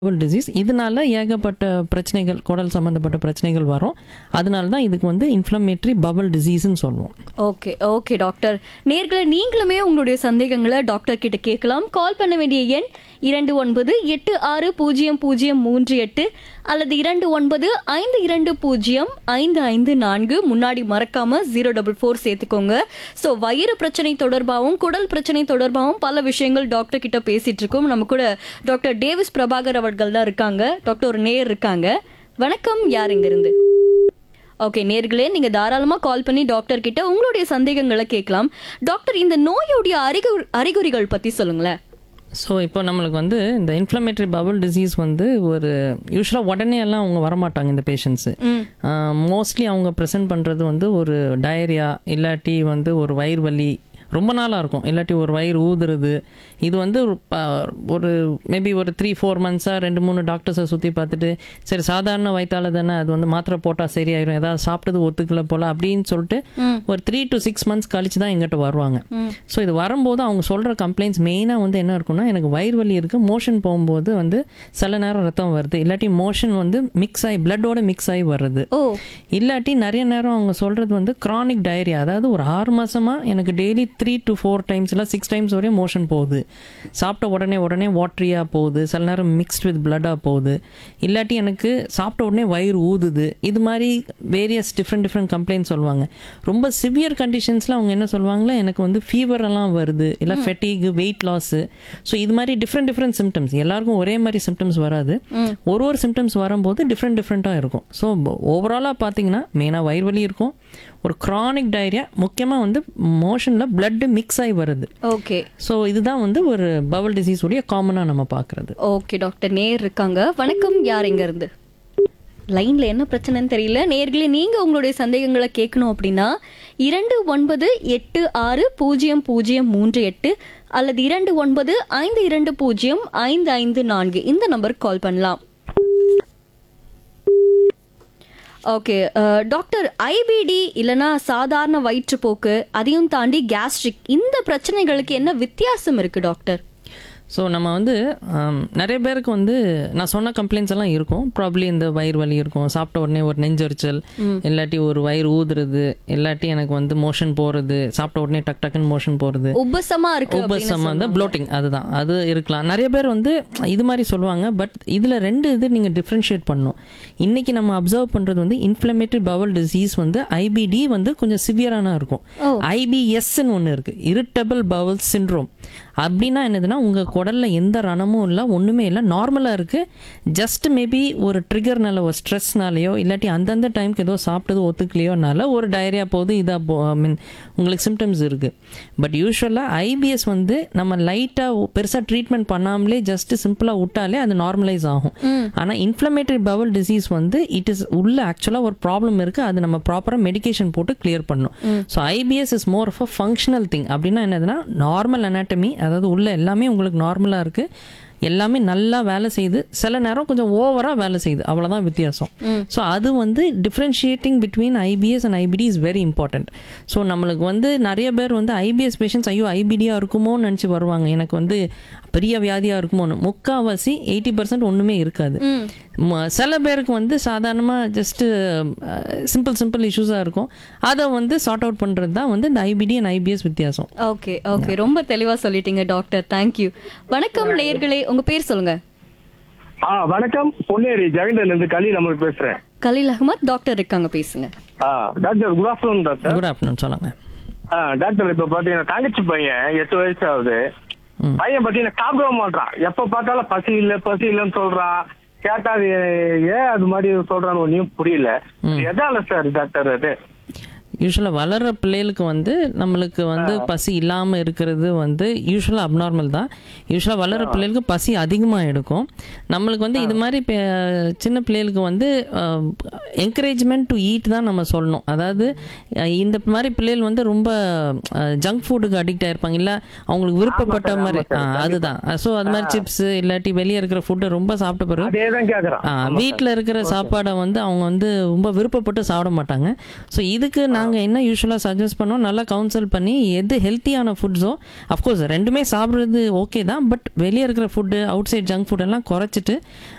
Disease இதனால ஏகப்பட்ட பிரச்சனைகள் குடல் சம்மந்தப்பட்ட பிரச்சனைகள் வரும் அதனால தான் இதுக்கு வந்து இன்ஃப்ளமேட்டரி பவல் டிசீஸ்னு சொல்லுவோம் ஓகே ஓகே டாக்டர் நேர்களை நீங்களுமே உங்களுடைய சந்தேகங்களை டாக்டர் கிட்ட கேட்கலாம் கால் பண்ண வேண்டிய எண் இரண்டு ஒன்பது எட்டு ஆறு பூஜ்ஜியம் பூஜ்ஜியம் மூன்று எட்டு அல்லது இரண்டு ஒன்பது ஐந்து இரண்டு பூஜ்ஜியம் ஐந்து ஐந்து நான்கு முன்னாடி மறக்காம ஜீரோ டபுள் ஃபோர் சேர்த்துக்கோங்க ஸோ வயிறு பிரச்சனை தொடர்பாகவும் குடல் பிரச்சனை தொடர்பாகவும் பல விஷயங்கள் டாக்டர் கிட்ட பேசிட்டு இருக்கோம் நம்ம கூட டாக்டர் டேவிஸ் பிரபாகர் அவர்கள் தான் இருக்காங்க டாக்டர் ஒரு நேர் இருக்காங்க வணக்கம் யார் இங்க இருந்து ஓகே நேர்களே நீங்க தாராளமா கால் பண்ணி டாக்டர் கிட்ட உங்களுடைய சந்தேகங்களை கேட்கலாம் டாக்டர் இந்த நோயுடைய அறிகுறி அறிகுறிகள் பத்தி சொல்லுங்களேன் ஸோ இப்போ நம்மளுக்கு வந்து இந்த இன்ஃப்ளமேட்டரி பவல் டிசீஸ் வந்து ஒரு யூஸ்வலாக உடனே எல்லாம் அவங்க வரமாட்டாங்க இந்த பேஷண்ட்ஸு மோஸ்ட்லி அவங்க ப்ரெசென்ட் பண்ணுறது வந்து ஒரு டயரியா இல்லாட்டி வந்து ஒரு வயிறு வலி ரொம்ப நாளாக இருக்கும் இல்லாட்டி ஒரு வயிறு ஊதுறது இது வந்து ஒரு ப- ஒரு மேபி ஒரு த்ரீ ஃபோர் மந்த்ஸாக ரெண்டு மூணு டாக்டர்ஸை சுற்றி பார்த்துட்டு சரி சாதாரண வயிற்றால தானே அது வந்து மாத்திரை போட்டால் சரியாயிரும் ஏதாவது சாப்பிட்டது ஒத்துக்கல போல அப்படின்னு சொல்லிட்டு ஒரு த்ரீ டு சிக்ஸ் மந்த்ஸ் கழிச்சு தான் எங்கிட்ட வருவாங்க ஸோ இது வரும்போது அவங்க சொல்கிற கம்ப்ளைண்ட்ஸ் மெயினாக வந்து என்ன இருக்குன்னா எனக்கு வயிறு வலி இருக்குது மோஷன் போகும்போது வந்து சில நேரம் ரத்தம் வருது இல்லாட்டி மோஷன் வந்து மிக்ஸ் ஆகி பிளட்டோட மிக்ஸ் ஆகி வருது ஓ இல்லாட்டி நிறைய நேரம் அவங்க சொல்கிறது வந்து கிரானிக் டயரியா அதாவது ஒரு ஆறு மாசமாக எனக்கு daily three to four times இல்லை சிக்ஸ் டைம்ஸ் வரையும் மோஷன் போகுது சாப்பிட்ட உடனே உடனே வாட்ரியாக போகுது சில நேரம் மிக்ஸ்ட் வித் பிளட்டாக போகுது இல்லாட்டி எனக்கு சாப்பிட்ட உடனே வயிறு ஊதுது இது மாதிரி வேரியஸ் டிஃப்ரெண்ட் டிஃப்ரெண்ட் கம்ப்ளைண்ட் சொல்லுவாங்க ரொம்ப சிவியர் கண்டிஷன்ஸில் அவங்க என்ன சொல்லுவாங்களா எனக்கு வந்து ஃபீவர் எல்லாம் வருது இல்லை ஃபெட்டிக் வெயிட் லாஸு ஸோ இது மாதிரி டிஃப்ரெண்ட் டிஃப்ரெண்ட் சிம்டம்ஸ் எல்லாருக்கும் ஒரே மாதிரி சிம்டம்ஸ் வராது ஒரு ஒரு சிம்டம்ஸ் வரும்போது டிஃப்ரெண்ட் டிஃப்ரெண்ட்டாக இருக்கும் ஸோ ஓவராலாக பார்த்தீங்கன்னா மெயினாக வயிறு வலி இருக்கும் ஒரு க்ரானிக் டயரியா முக்கியமாக வந்து மோஷனில் blood மிக்ஸ் ஆகி வருது ஓகே ஸோ இதுதான் வந்து ஒரு பவல் டிசீஸ் உடைய காமனாக நம்ம பார்க்குறது ஓகே டாக்டர் நேர் இருக்காங்க வணக்கம் யார் இங்க இருந்து லைன்ல என்ன பிரச்சனைன்னு தெரியல நேர்களே நீங்க உங்களுடைய சந்தேகங்களை கேட்கணும் அப்படின்னா இரண்டு ஒன்பது எட்டு ஆறு பூஜ்ஜியம் பூஜ்ஜியம் மூன்று எட்டு அல்லது இரண்டு ஒன்பது ஐந்து இரண்டு பூஜ்ஜியம் ஐந்து ஐந்து நான்கு இந்த நம்பருக்கு கால் பண்ணலாம் ஓகே டாக்டர் ஐபிடி இல்லனா சாதாரண வயிற்றுப்போக்கு அதையும் தாண்டி கேஸ்ட்ரிக் இந்த பிரச்சனைகளுக்கு என்ன வித்தியாசம் இருக்கு டாக்டர் ஸோ நம்ம வந்து ஆம், நிறைய பேருக்கு வந்து நான் சொன்ன கம்ப்ளைண்ட்ஸ் எல்லாம் இருக்கும் ப்ராப்ளி இந்த வயிறு வலி இருக்கும் சாப்பிட்ட உடனே ஒரு நெஞ்சரிச்சல் இல்லாட்டி ஒரு வயிறு ஊதுறது இல்லாட்டி எனக்கு வந்து மோஷன் போகிறது சாப்பிட்ட உடனே டக் டக்குன்னு மோஷன் போகிறது உபசமா இருக்கு அப்படின்னு உபசம் வந்து ப்ளோட்டிங் அதுதான் அது இருக்கலாம் நிறைய பேர் வந்து இது மாதிரி சொல்லுவாங்க பட் இதில் ரெண்டு இது நீங்கள் டிஃப்ரென்ஷியேட் பண்ணணும் இன்னைக்கு நம்ம அப்சர்வ் பண்ணுறது வந்து இன்ஃப்ளமேட்டரி பவல் டிசீஸ் வந்து ஐபிடி வந்து கொஞ்சம் சிவியரான இருக்கும் ஐபிஎஸ்ன்னு ஒன்று இருக்குது இரிட்டபிள் பவல் சிண்ட்ரோம் அப்படின்னா என்னதுன்னா உங்கள் குடலில் எந்த ரணமும் இல்லை ஒன்றுமே இல்லை நார்மலாக இருக்குது ஜஸ்ட் மேபி ஒரு ட்ரிகர்னால ஒரு ஸ்ட்ரெஸ்னாலேயோ இல்லாட்டி அந்தந்த டைம்க்கு ஏதோ சாப்பிட்டது ஒத்துக்கலையோனால ஒரு டயரியா போகுது இதாக போ ஐ மீன் உங்களுக்கு சிம்டம்ஸ் இருக்குது பட் யூஸ்வலாக ஐபிஎஸ் வந்து நம்ம லைட்டாக பெருசாக ட்ரீட்மெண்ட் பண்ணாமலே ஜஸ்ட் சிம்பிளாக விட்டாலே அது நார்மலைஸ் ஆகும் ஆனால் இன்ஃப்ளமேட்டரி பவல் டிசீஸ் வந்து இட் இஸ் உள்ள ஆக்சுவலாக ஒரு ப்ராப்ளம் இருக்குது அது நம்ம ப்ராப்பராக மெடிகேஷன் போட்டு கிளியர் பண்ணணும் so IBS is more of a functional thing அப்படின்னா என்னதுன்னா நார்மல் anatomy அதாவது உள்ள எல்லாமே உங்களுக்கு நார்மலாக இருக்குது எல்லாமே நல்லா வேலை செய்யுது சில நேரம் கொஞ்சம் ஓவராக வேலை செய்யுது அவ்வளோதான் வித்தியாசம் ஸோ அது வந்து differentiating between IBS and IBD is very important so நம்மளுக்கு வந்து நிறைய பேர் வந்து ஐபிஎஸ் பேஷண்ட்ஸ் ஐயோ ஐபிடியாக இருக்குமோன்னு நினச்சி வருவாங்க எனக்கு வந்து பெரிய வியாதியாக இருக்குமோன்னு முக்கால்வாசி எயிட்டி பர்சன்ட் ஒன்றுமே இருக்காது ம- சில பேருக்கு வந்து சாதாரணமாக ஜஸ்ட்டு சிம்பிள் சிம்பிள் இஷ்யூஸாக இருக்கும் அதை வந்து சார்ட் அவுட் பண்ணுறது தான் வந்து இந்த ஐபிடி அண்ட் ஐபிஎஸ் வித்தியாசம் ஓகே ஓகே ரொம்ப தெளிவா சொல்லிட்டீங்க டாக்டர் தேங்க்யூ வணக்கம் நேயர்களே உங்க பேர் சொல்லுங்க ஆ வணக்கம் பொன்னேரி ஜெகண்டன்ல இருந்து கலி நம்மளுக்கு பேசுறேன் கலீல் அகமத் டாக்டர் இருக்காங்க பேசுங்க ah doctor good afternoon doctor good afternoon சொல்லுங்கள் ஆ டாக்டர் இப்ப பாத்தீங்கன்னா தங்கச்சி பையன் எட்டு வயசு ஆகுது ம். பையன் பாத்தீங்கன்னா சாப்பிடவே மாட்டான் எப்ப பார்த்தாலும் பசி இல்ல பசி இல்லைன்னு சொல்றான் கேட்டா அது ஏன் அது மாதிரி சொல்றான்னு ஒன்னும் புரியல எதால சார் டாக்டர் அது யூஸ்வலாக வளர்கிற பிள்ளைகளுக்கு வந்து நம்மளுக்கு வந்து பசி இல்லாமல் இருக்கிறது வந்து யூஸ்வலாக அப்நார்மல் தான் யூஸ்வலாக வளர்கிற பிள்ளைகளுக்கு பசி அதிகமாக எடுக்கும் நம்மளுக்கு வந்து இது மாதிரி பே- சின்ன பிள்ளைகளுக்கு வந்து என்கரேஜ்மெண்ட் டு ஈட் தான் நம்ம சொல்லணும் அதாவது அஹ், இந்த மாதிரி பிள்ளைகள் வந்து ரொம்ப ஜங்க் ஃபுட்டுக்கு அடிக்ட் ஆயிருப்பாங்க இல்லை அவங்களுக்கு விருப்பப்பட்ட மாதிரி ஆ, அதுதான் ஸோ அது மாதிரி சிப்ஸ் இல்லாட்டி வெளியே இருக்கிற ஃபுட்டை ரொம்ப சாப்பிட்ட பிறகு அதேதான் கேக்குறான் வீட்டில் இருக்கிற சாப்பாடை வந்து அவங்க வந்து ரொம்ப விருப்பப்பட்டு சாப்பிட மாட்டாங்க ஸோ இதுக்கு நாங்கள் என்ன யூஸ்வலாக சஜஸ்ட் பண்ணோம் நல்லா கவுன்சில் பண்ணி எது ஹெல்த்தியான ஃபுட்ஸோ அஃப்கோர்ஸ் ரெண்டுமே சாப்பிட்றது ஓகே தான் பட் வெளியே இருக்கிற food outside junk food எல்லாம் குறைச்சிட்டு